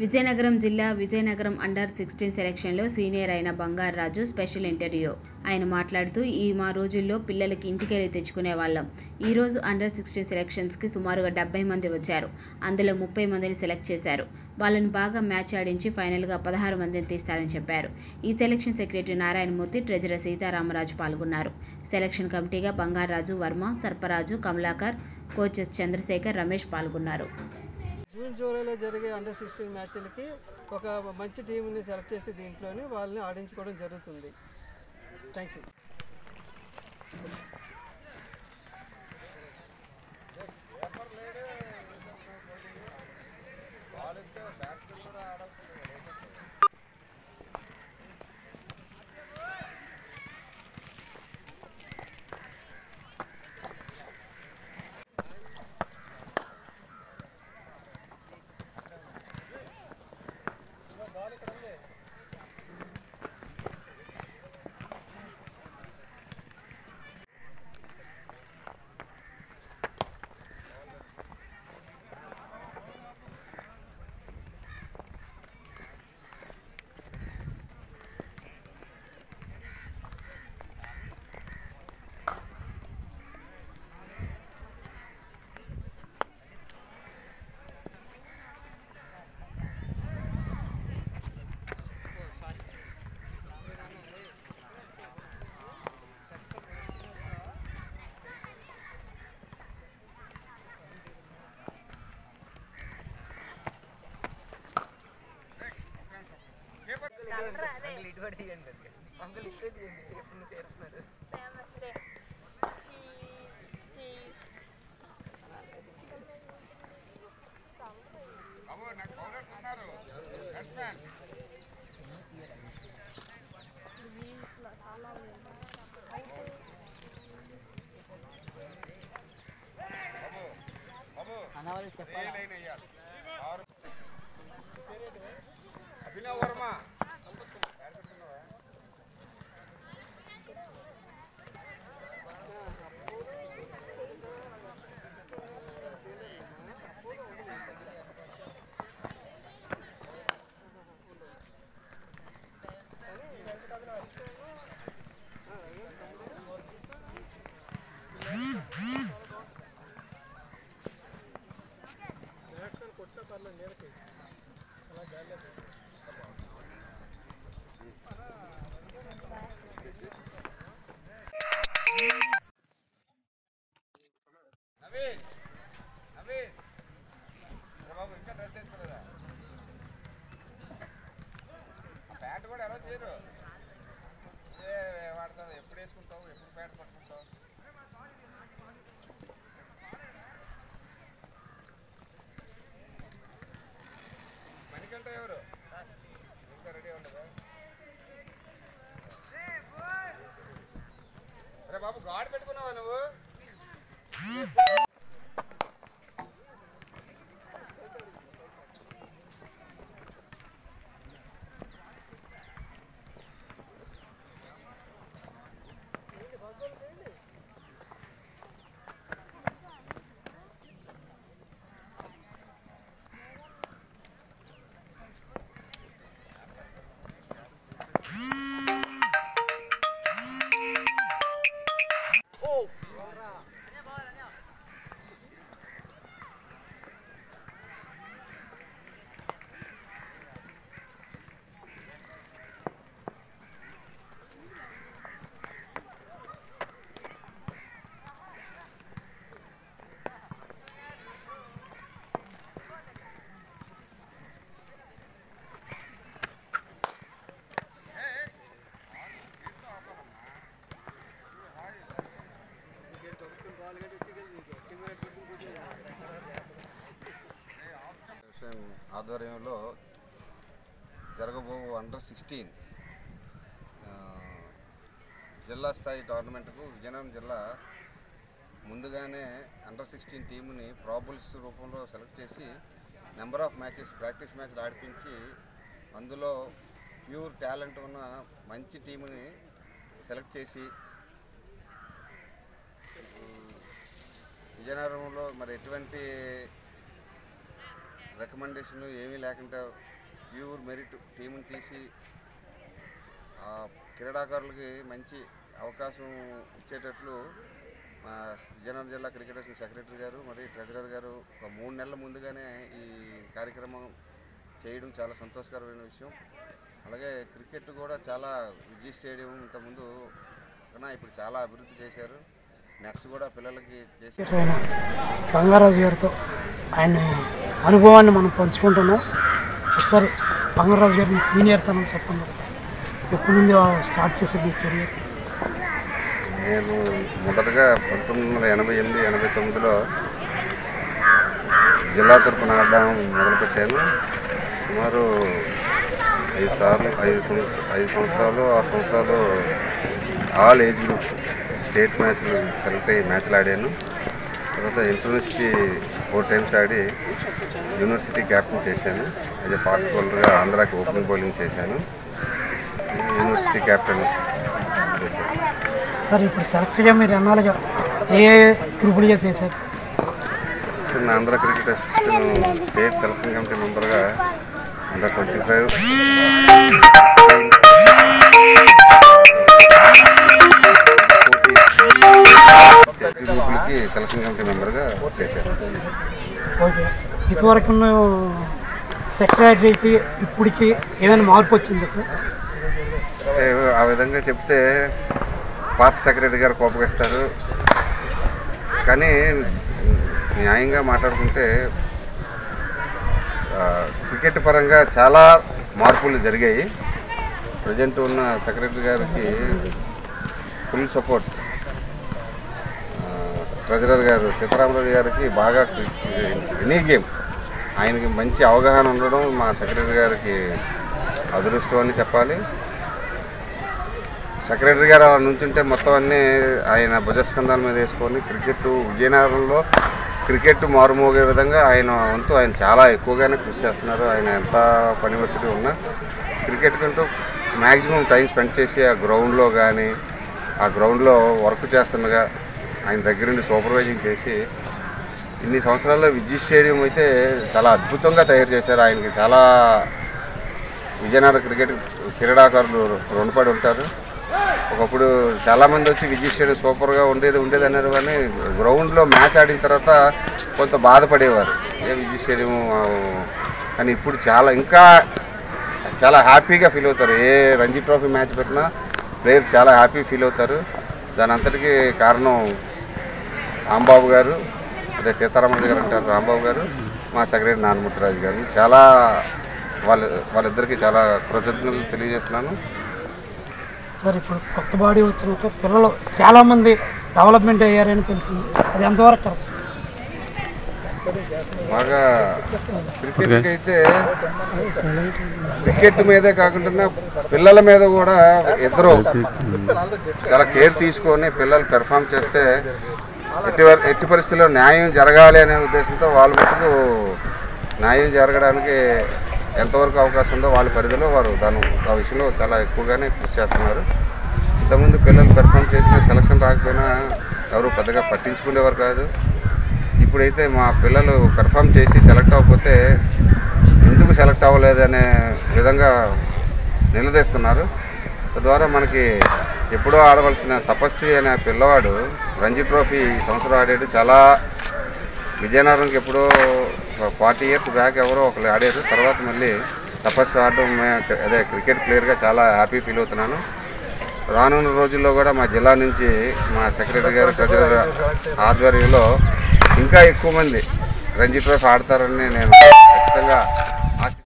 విజయనగరం జిల్లా Vizianagaram under sixteen సెలక్షన్లో senior అయిన బంగారాజు స్పెషల్ ఇంటర్వ్యూ ఆయన మాట్లాడుతూ ఈ మా రోజుల్లో పిల్లలకి ఇంటికెళ్ళి తెచ్చుకునే వాళ్ళం ఈ రోజు అండర్ సిక్స్టీన్ సెలక్షన్స్కి సుమారుగా డెబ్బై మంది వచ్చారు అందులో ముప్పై మందిని సెలెక్ట్ చేశారు వాళ్ళని బాగా మ్యాచ్ ఆడించి ఫైనల్గా పదహారు మందిని తీస్తారని చెప్పారు ఈ selection secretary Narayanamurthy treasurer Sitaramaraju పాల్గొన్నారు సెలక్షన్ కమిటీగా బంగారాజు వర్మ సర్పరాజు కమలాకర్ కోచెస్ చంద్రశేఖర్ రమేష్ పాల్గొన్నారు జూన్ జూలైలో జరిగే అండర్ సిక్స్టీన్ మ్యాచ్లకి ఒక మంచి టీంని సెలెక్ట్ చేసి దీంట్లోని వాళ్ళని ఆడించుకోవడం జరుగుతుంది థ్యాంక్ యూ అంకుల్ ఇటువంటి తీయండి అంకుల్ ఇట్టే తీయండి ఎప్పుడు నుంచి చేస్తున్నారు Namaste. Cheese. Cheese. బాబు నాకు బౌలర్స్ ఉన్నారు బ్యాట్స్మెన్ బాబు బాబు ఏ లైన్ వేయాలి ఆరు అభినవ్ వర్మ పేరు పెట్టుకున్నావా? నవీన్ నవీన్ రే బాబు ఇంకా డ్రెస్ వేసుకోలేదా ఆ ప్యాంట్ కూడా ఎలా చేయరు ఏ వాడతావు ఎప్పుడు వేసుకుంటావు ఎప్పుడు ప్యాంట్ పట్టుకుంటావు మణికంట ఎవరు ఇంకా రెడీ ఉండదా రే బాబు గాడి పెట్టుకున్నావా నువ్వు ఫెడరేషన్ ఆధ్వర్యంలో జరగబో అండర్ సిక్స్టీన్ జిల్లా స్థాయి టోర్నమెంట్కు విజయనగరం జిల్లా ముందుగానే అండర్ సిక్స్టీన్ టీముని ప్రాబుల్స్ రూపంలో సెలెక్ట్ చేసి నెంబర్ ఆఫ్ మ్యాచెస్ ప్రాక్టీస్ మ్యాచ్లు ఆడిపించి అందులో ప్యూర్ టాలెంట్ ఉన్న మంచి టీముని సెలెక్ట్ చేసి ఉమ్, విజయనగరంలో మరి ఎటువంటి రికమెండేషన్ ఏమీ లేకుండా ప్యూర్ మెరిట్ టీంని తీసి ఆ క్రీడాకారులకి మంచి అవకాశం ఇచ్చేటట్లు మా విజయనగరం జిల్లా క్రికెట్ అసోసియేషన్ సెక్రటరీ గారు మరి ట్రెజరర్ గారు ఒక మూడు నెలల ముందుగానే ఈ కార్యక్రమం చేయడం చాలా సంతోషకరమైన విషయం అలాగే క్రికెట్ కూడా చాలా విజయ్ స్టేడియం ఇంతకుముందు కన్నా ఇప్పుడు చాలా అభివృద్ధి చేశారు నెట్స్ కూడా పిల్లలకి చేసి ఆయన బంగారాజు గారితో ఆయన అనుభవాన్ని మనం పంచుకుంటున్నాం ఒకసారి బంగారాజు గారిని సీనియర్ తనం చెప్పండి ఒకసారి ఎప్పటి నుండి స్టార్ట్ చేశారు మీ కెరియర్ నేను మొదటగా పంతొమ్మిది వందల ఎనభై ఎనిమిది ఎనభై తొమ్మిదిలో జిల్లా తరపున ఆడడం మొదలుపెట్టాను సుమారు ఐదు సార్లు ఐదు సంవత్సరాలు ఐదు సంవత్సరాలు ఆరు సంవత్సరాలు ఆల్ ఏజ్ గ్రూప్స్ స్టేట్ మ్యాచ్లు సెలెక్ట్ అయ్యి మ్యాచ్లు ఆడాను తర్వాత యూనివర్సిటీ ఫోర్ టైమ్స్ ఆడి యూనివర్సిటీ క్యాప్టెన్ చేశాను యాజ్ ఎ ఫాస్ట్ బౌలర్గా ఆంధ్రాకి ఓపెనింగ్ బౌలింగ్ చేశాను యూనివర్సిటీ క్యాప్టెన్ చేశాను సార్ ఇప్పుడు సెలెక్ట్గా మీరు ఎన్నాళ్ళుగా ఏ గ్రూపులుగా చేశారు చిన్న Andhra cricket association state selection committee మెంబర్గా అండర్ ట్వంటీ ఫైవ్ గ్రూపులకి సెలక్షన్ కమిటీ మెంబర్గా చేశాను ఓకే ఇదివరకు సెక్రటరీకి ఇప్పటికి ఏమైనా మార్పు వచ్చిందా సార్ అంటే ఆ విధంగా చెప్తే పాత సెక్రటరీ గారు కోపగిస్తారు కానీ న్యాయంగా మాట్లాడుకుంటే ఆ, క్రికెట్ పరంగా చాలా మార్పులు జరిగాయి ప్రజెంట్ ఉన్న సెక్రటరీ గారికి ఫుల్ సపోర్ట్ ట్రెజరర్ గారు సీతారామరాజు గారికి బాగా ఎనీ గేమ్ ఆయనకి మంచి అవగాహన ఉండడం మా సెక్రటరీ గారికి అదృష్టం అని చెప్పాలి సెక్రటరీ గారు అలా నుంచుంటే మొత్తం అన్నీ ఆయన భుజస్కంధాల మీద వేసుకొని క్రికెట్ విజయనగరంలో క్రికెట్ మారుమోగే విధంగా ఆయన వంతు ఆయన చాలా ఎక్కువగానే కృషి చేస్తున్నారు ఆయన ఎంత పని ఒత్తిడి ఉన్నా క్రికెట్ కంటూ మ్యాక్సిమం టైం స్పెండ్ చేసి ఆ గ్రౌండ్లో కానీ ఆ గ్రౌండ్లో వర్క్ చేస్తుండగా ఆయన దగ్గరుండి సూపర్వైజింగ్ చేసి ఇన్ని సంవత్సరాల్లో విద్యుత్ స్టేడియం అయితే చాలా అద్భుతంగా తయారు చేశారు ఆయనకి చాలా విజయనగరం క్రికెట్ క్రీడాకారులు రుణపడి ఉంటారు ఒకప్పుడు చాలామంది వచ్చి విజయ్ స్టేడియం సూపర్గా ఉండేది ఉండేది అన్నారు కానీ గ్రౌండ్లో మ్యాచ్ ఆడిన తర్వాత కొంత బాధపడేవారు ఏ విజయ్ స్టేడియం ఆ, కానీ ఇప్పుడు చాలా ఇంకా చాలా హ్యాపీగా ఫీల్ అవుతారు ఏ రంజీ ట్రోఫీ మ్యాచ్ పెట్టినా ప్లేయర్స్ చాలా హ్యాపీ ఫీల్ అవుతారు దాని అంతటికీ కారణం రాంబాబు గారు అదే సీతారామరాజు గారు అంటారు రాంబాబు గారు మా సెక్రటరీ నారాయణమూర్తిరాజు గారు చాలా వాళ్ళ వాళ్ళిద్దరికీ చాలా కృతజ్ఞతలు తెలియజేస్తున్నాను సార్ ఇప్పుడు కొత్త బాడీ వచ్చినాక పిల్లలు చాలామంది డెవలప్మెంట్ అయ్యారని తెలిసింది అది ఎంతవరకు కరెక్ట్ బాగా క్రికెట్కి అయితే క్రికెట్ మీదే కాకుండా పిల్లల మీద కూడా ఇద్దరు చాలా కేర్ తీసుకొని పిల్లలు పెర్ఫామ్ చేస్తే ఎట్టి వర- ఎట్టి పరిస్థితుల్లో న్యాయం జరగాలి అనే ఉద్దేశంతో వాళ్ళ మటుకు న్యాయం జరగడానికి ఎంతవరకు అవకాశం ఉందో వాళ్ళ పరిధిలో వారు దాని ఆ విషయంలో చాలా ఎక్కువగానే కృషి చేస్తున్నారు ఇంతకుముందు పిల్లలు పెర్ఫామ్ చేసిన సెలక్షన్ రాకపోయినా ఎవరు పెద్దగా పట్టించుకునేవారు కాదు ఇప్పుడైతే మా పిల్లలు పెర్ఫామ్ చేసి సెలెక్ట్ అవ్వకపోతే ఎందుకు సెలెక్ట్ అవ్వలేదు అనే విధంగా నిలదీస్తున్నారు తద్వారా మనకి ఎప్పుడో ఆడవలసిన తపస్వి అనే ఆ పిల్లవాడు రంజీ ట్రోఫీ ఈ సంవత్సరం ఆడాడు చాలా విజయనగరంకి ఎప్పుడో ఫార్టీ ఇయర్స్ బ్యాక్ ఎవరో ఒకరు ఆడారు తర్వాత మళ్ళీ తపస్వి ఆడడం మే- అదే క్రికెట్ ప్లేయర్గా చాలా హ్యాపీ ఫీల్ అవుతున్నాను రానున్న రోజుల్లో కూడా మా జిల్లా నుంచి మా సెక్రటరీ గారు ట్రెజరర్ ఆధ్వర్యంలో ఇంకా ఎక్కువ మంది రంజీ ట్రోఫీ ఆడతారని నేను ఖచ్చితంగా